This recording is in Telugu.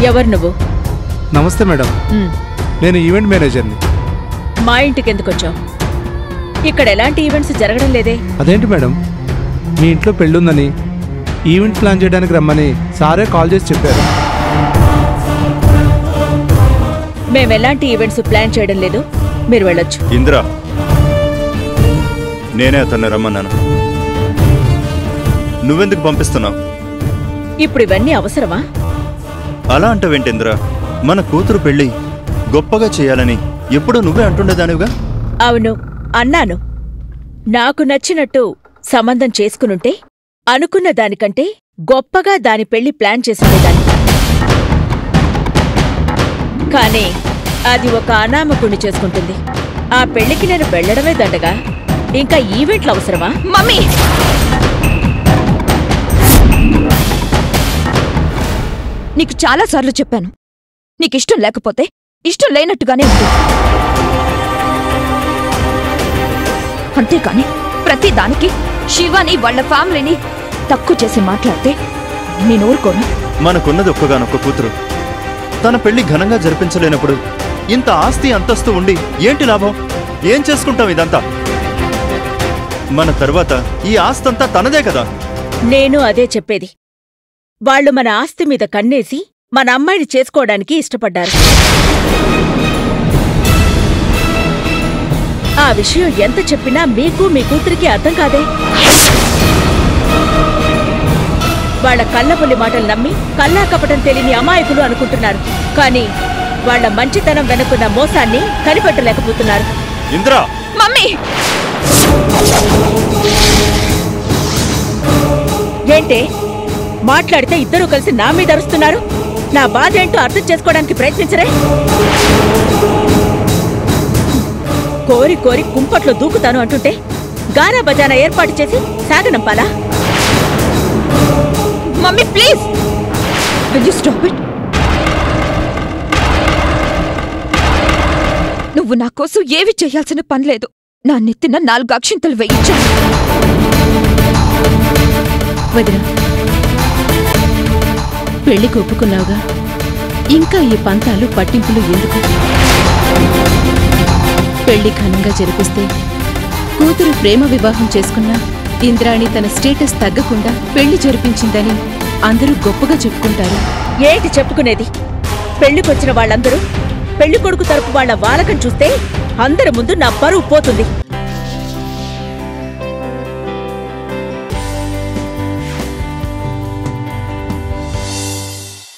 ఎవరు నువ్వు నమస్తే మేడం ఉమ్, నేను ఈవెంట్ మేనేజర్ని మా ఇంటికి ఎందుకు వచ్చావు ఇక్కడ ఎలాంటి ఈవెంట్స్ జరగడం లేదే అదేంటి మేడం మీ ఇంట్లో పెళ్ళుందని ఈవెంట్ ప్లాన్ చేయడానికి రమ్మని సారే కాల్ చేసి చెప్పారు మేము ఎలాంటి ఈవెంట్స్ ప్లాన్ చేయడం లేదు మీరు వెళ్ళొచ్చు ఇందిరా నేనే అతన్ని రమ్మన్నాను నువ్వెందుకు పంపిస్తున్నావు ఇప్పుడు ఇవన్నీ అవసరమా అలా అంటావేంటి ఇందిరా మన కూతురు పెళ్ళి గొప్పగా చేయాలని ఎప్పుడూ నువ్వే అంటుండేదానివిగా అవును అన్నాను నాకు నచ్చినట్టు సంబంధం చేసుకునుంటే అనుకున్న దానికంటే గొప్పగా దాని పెళ్లి ప్లాన్ చేసుకునేదాన్ని కానీ అది ఒక అనామకుణ్ణి చేసుకుంటుంది ఆ పెళ్లికి నేను వెళ్ళడమే దండగా ఇంకా ఈవెంట్లు అవసరమా మమ్మీ నీకు చాలాసార్లు చెప్పాను నీకిష్టం లేకపోతే ఇష్టం లేనట్టుగానే ఉంటుంది అంతేకాని ప్రతి దానికి శివాని వాళ్ళ ఫ్యామిలీని తక్కువ చేసి మాట్లాడితే నేను ఊరుకోను మనకున్నది ఒక్కగానొక్క కూతురు తన పెళ్లి ఘనంగా జరిపించలేనప్పుడు ఇంత ఆస్తి అంతస్తు ఉండి ఏంటి లాభం ఏం చేసుకుంటాం ఇదంతా మన తర్వాత ఈ ఆస్తంతా తనదే కదా నేను అదే చెప్పేది వాళ్ళు మన ఆస్తి మీద కన్నేసి మన అమ్మాయిని చేసుకోవడానికి ఇష్టపడ్డారు ఆ విషయం ఎంత చెప్పినా మీకు మీ కూతురికి అర్థం కాదే వాళ్ళ కళ్ళబొల్లి మాటలు నమ్మి కల్లా కపటం తెలియని అమాయకులు అనుకుంటున్నారు కానీ వాళ్ళ మంచితనం వెనుకున్న మోసాన్ని కనిపెట్టలేకపోతున్నారు ఇందిరా మమ్మీ ఏంటే మాట్లాడితే ఇద్దరూ కలిసి నా మీద అరుస్తున్నారు నా బాధ ఏంటో అర్థం చేసుకోవడానికి ప్రయత్నించరే కోరి కోరి కుంపట్లో దూకుతాను అంటుంటే గానా బజానా ఏర్పాటు చేసి సాగనంపాలా mummy please will you stop it నువ్వు నా కోసం ఏవి చేయాల్సిన పని లేదు నా నెత్తిన నాలుగు అక్షింతలు వేయించు వదిన పెళ్లికి ఒప్పుకున్నావుగా ఇంకా ఈ పంతాలు పట్టింపులు ఎందుకు పెళ్లి ఘనంగా జరిపిస్తే కూతురు ప్రేమ వివాహం చేసుకున్నా ఇంద్రాణి తన స్టేటస్ తగ్గకుండా పెళ్లి జరిపించిందని అందరూ గొప్పగా చెప్పుకుంటారు ఏంటి చెప్పుకునేది పెళ్లికొచ్చిన వాళ్ళందరూ పెళ్లి కొడుకు తరపు వాళ్ళ వాలకం చూస్తే అందరి ముందు నా పరువు పోతుంది